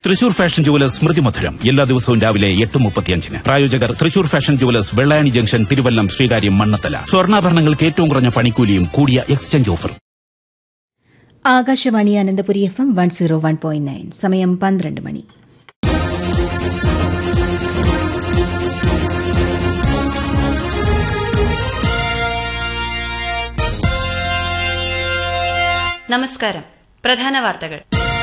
Thrissur fashion jewellers സ്മൃതി മധുരം എല്ലാ ദിവസവും രാവിലെ എട്ട് മുപ്പത്തിയഞ്ചിന് പ്രായോജകർ Thrissur fashion jewellers Vellayani junction Thiruvallam Sreekaryam Mannanthala സ്വർണ്ണാഭരണങ്ങൾക്ക് ഏറ്റവും കുറഞ്ഞ പണിക്കൂലിയും കൂടിയ എക്സ്ചേഞ്ച് ഓഫറും Akashvani Ananthapuri F M one zero one point nine സമയം പന്ത്രണ്ട് മണി നമസ്കാരം പ്രധാന വാർത്തകൾ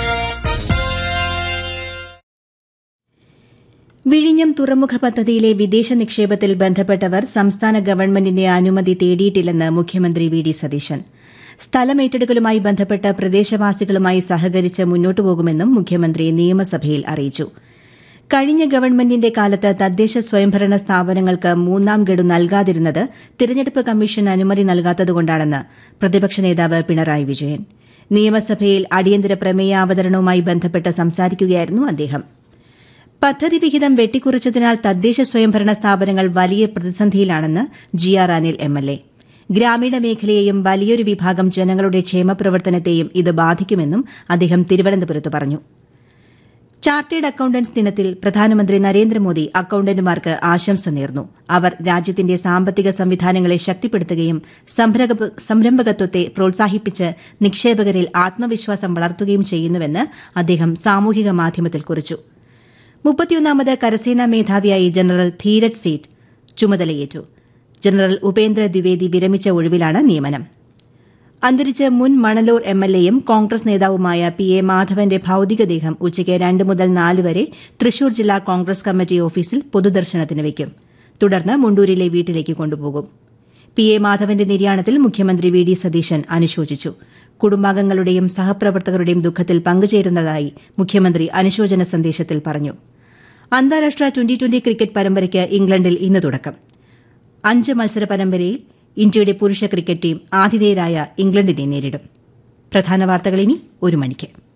വിഴിഞ്ഞം തുറമുഖ പദ്ധതിയിലെ വിദേശ നിക്ഷേപത്തിൽ ബന്ധപ്പെട്ടവർ സംസ്ഥാന ഗവൺമെന്റിന്റെ അനുമതി തേടിയിട്ടില്ലെന്ന് മുഖ്യമന്ത്രി വി ഡി സതീശൻ സ്ഥലമേറ്റെടുക്കലുമായി ബന്ധപ്പെട്ട് പ്രദേശവാസികളുമായി സഹകരിച്ച് മുന്നോട്ടു പോകുമെന്നും മുഖ്യമന്ത്രി നിയമസഭയിൽ അറിയിച്ചു കഴിഞ്ഞ ഗവൺമെന്റിന്റെ കാലത്ത് തദ്ദേശ സ്വയംഭരണ സ്ഥാപനങ്ങൾക്ക് മൂന്നാം ഗഡു നൽകാതിരുന്നത് തിരഞ്ഞെടുപ്പ് കമ്മീഷൻ അനുമതി നൽകാത്തതുകൊണ്ടാണെന്ന് പ്രതിപക്ഷ നേതാവ് പിണറായി വിജയൻ നിയമസഭയിൽ അടിയന്തര പ്രമേയാവതരണവുമായി ബന്ധപ്പെട്ട് സംസാരിക്കുകയായിരുന്നു അദ്ദേഹം പദ്ധതി വിഹിതം വെട്ടിക്കുറച്ചതിനാൽ തദ്ദേശ സ്വയംഭരണ സ്ഥാപനങ്ങൾ വലിയ പ്രതിസന്ധിയിലാണെന്ന് G R Anil M L A ഗ്രാമീണ മേഖലയെയും വലിയൊരു വിഭാഗം ജനങ്ങളുടെ ക്ഷേമപ്രവർത്തനത്തെയും ഇത് ബാധിക്കുമെന്നും അദ്ദേഹം തിരുവനന്തപുരത്ത് പറഞ്ഞു ചാർട്ടേഡ് അക്കൌണ്ടന്റ്സ് ദിനത്തിൽ പ്രധാനമന്ത്രി നരേന്ദ്രമോദി അക്കൌണ്ടന്റുമാർക്ക് ആശംസ നേർന്നു അവർ രാജ്യത്തിന്റെ സാമ്പത്തിക സംവിധാനങ്ങളെ ശക്തിപ്പെടുത്തുകയും സംരംഭകത്വത്തെ പ്രോത്സാഹിപ്പിച്ച് നിക്ഷേപകരിൽ ആത്മവിശ്വാസം വളർത്തുകയും ചെയ്യുന്നുവെന്ന് അദ്ദേഹം സാമൂഹിക മാധ്യമത്തിൽ കുറിച്ചു മുപ്പത്തിയൊന്നാമത് കരസേനാ മേധാവിയായി ജനറൽ ധീരജ് സേഠ് ചുമതലയേറ്റു ജനറൽ ഉപേന്ദ്ര ദ്വിവേദി വിരമിച്ച ഒഴിവിലാണ് നിയമനം അന്തരിച്ച മുൻ മണലൂർ എം എൽ എയും കോൺഗ്രസ് നേതാവുമായ പി എ മാധവന്റെ ഭൌതികദേഹം ഉച്ചയ്ക്ക് രണ്ട് മുതൽ നാല് വരെ തൃശൂർ ജില്ലാ കോൺഗ്രസ് കമ്മിറ്റി ഓഫീസിൽ പൊതുദർശനത്തിന് വയ്ക്കും തുടർന്ന് മുണ്ടൂരിലെ വീട്ടിലേക്ക് കൊണ്ടുപോകും പി എ മാധവന്റെ നിര്യാണത്തിൽ മുഖ്യമന്ത്രി വി ഡി സതീശൻ അനുശോചിച്ചു കുടുംബാംഗങ്ങളുടെയും സഹപ്രവർത്തകരുടെയും ദുഃഖത്തിൽ പങ്കുചേരുന്നതായി മുഖ്യമന്ത്രി അനുശോചന സന്ദേശത്തിൽ പറഞ്ഞു അന്താരാഷ്ട്ര ട്വന്റി ട്വന്റി ക്രിക്കറ്റ് പരമ്പരയ്ക്ക് ഇംഗ്ലണ്ടിൽ ഇന്ന് തുടക്കം അഞ്ച് മത്സര പരമ്പരയിൽ ഇന്ത്യയുടെ പുരുഷ ക്രിക്കറ്റ് ടീം ആതിഥേയരായ ഇംഗ്ലണ്ടിനെ നേരിടും പ്രധാന വാർത്തകൾ ഇനി ഒരു മണിക്ക്